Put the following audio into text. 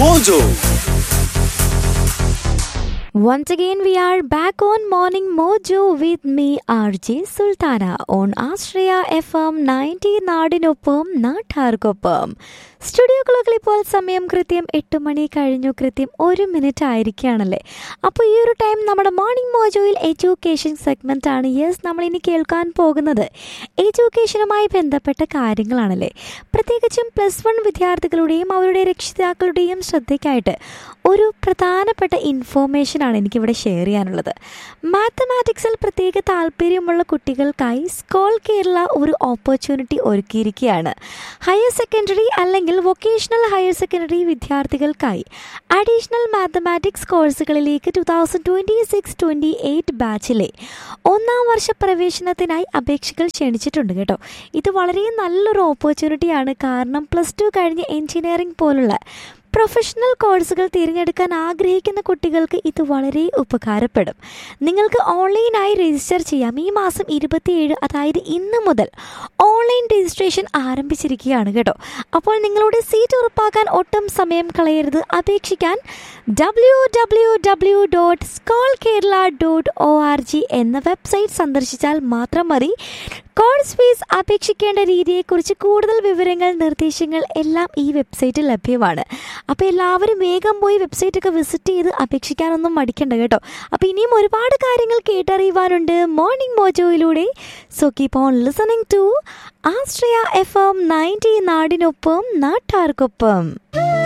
Mojo. Once again, we are back on Morning Mojo with me, RJ Sultana, on Astraya FM 90 നാടിനൊപ്പം നാട്ടാർക്കൊപ്പം studio ക്ലോക്കിൽ ഇപ്പോൾ സമയം കൃത്യം എട്ട് മണി കഴിഞ്ഞു കൃത്യം ഒരു മിനിറ്റ് ആയിരിക്കുകയാണല്ലേ അപ്പോൾ ഈ ഒരു ടൈം നമ്മുടെ മോർണിംഗ് മോജോയിൽ എഡ്യൂക്കേഷൻ സെഗ്മെൻ്റ് ആണ് യെസ് നമ്മൾ ഇനി കേൾക്കാൻ പോകുന്നത് എഡ്യൂക്കേഷനുമായി ബന്ധപ്പെട്ട കാര്യങ്ങളാണല്ലേ പ്രത്യേകിച്ചും പ്ലസ് വൺ വിദ്യാർത്ഥികളുടെയും അവരുടെ രക്ഷിതാക്കളുടെയും ശ്രദ്ധയ്ക്കായിട്ട് ഒരു പ്രധാനപ്പെട്ട ഇൻഫോർമേഷനാണ് എനിക്കിവിടെ ഷെയർ ചെയ്യാനുള്ളത് മാത്തമാറ്റിക്സിൽ പ്രത്യേക താല്പര്യമുള്ള കുട്ടികൾക്കായി സ്കോൾ കേരള ഒരു ഓപ്പർച്യൂണിറ്റി ഒരുക്കിയിരിക്കുകയാണ് ഹയർ സെക്കൻഡറി അല്ലെങ്കിൽ വൊക്കേഷണൽ ഹയർ സെക്കൻഡറി വിദ്യാർത്ഥികൾക്കായി അഡീഷണൽ മാത്തമാറ്റിക്സ് കോഴ്സുകളിലേക്ക് two thousand twenty six twenty eight ബാച്ചിലെ ഒന്നാം വർഷ പ്രവേശനത്തിനായി അപേക്ഷകൾ ക്ഷണിച്ചിട്ടുണ്ട് കേട്ടോ ഇത് വളരെ നല്ലൊരു ഓപ്പർച്യൂണിറ്റിയാണ് കാരണം പ്ലസ് ടു കഴിഞ്ഞ് എഞ്ചിനീയറിംഗ് പോലുള്ള പ്രൊഫഷണൽ കോഴ്സുകൾ തിരഞ്ഞെടുക്കാൻ ആഗ്രഹിക്കുന്ന കുട്ടികൾക്ക് ഇത് വളരെ ഉപകാരപ്പെടും നിങ്ങൾക്ക് ഓൺലൈനായി രജിസ്റ്റർ ചെയ്യാം ഈ മാസം ഇരുപത്തിയേഴ് അതായത് ഇന്ന് മുതൽ ഓൺലൈൻ രജിസ്ട്രേഷൻ ആരംഭിച്ചിരിക്കുകയാണ് കേട്ടോ അപ്പോൾ നിങ്ങളുടെ സീറ്റ് ഉറപ്പാക്കാൻ ഒട്ടും സമയം കളയരുത് അപേക്ഷിക്കാൻ W W W dot Scole Kerala dot O R G എന്ന വെബ്സൈറ്റ് സന്ദർശിച്ചാൽ മാത്രം മതി കോഴ്സ് ഫീസ് അപേക്ഷിക്കേണ്ട രീതിയെക്കുറിച്ച് കൂടുതൽ വിവരങ്ങൾ നിർദ്ദേശങ്ങൾ എല്ലാം ഈ വെബ്സൈറ്റിൽ ലഭ്യമാണ് അപ്പോൾ എല്ലാവരും വേഗം പോയി വെബ്സൈറ്റ് ഒക്കെ വിസിറ്റ് ചെയ്ത് അപേക്ഷിക്കാനൊന്നും മടിക്കണ്ട കേട്ടോ അപ്പോൾ ഇനിയും ഒരുപാട് കാര്യങ്ങൾ കേട്ടറിയുവാനുണ്ട് മോർണിംഗ് മോജോയിലൂടെ so keep on listening to Astria F M ninety നാടിനൊപ്പം നാട്ടാർക്കൊപ്പം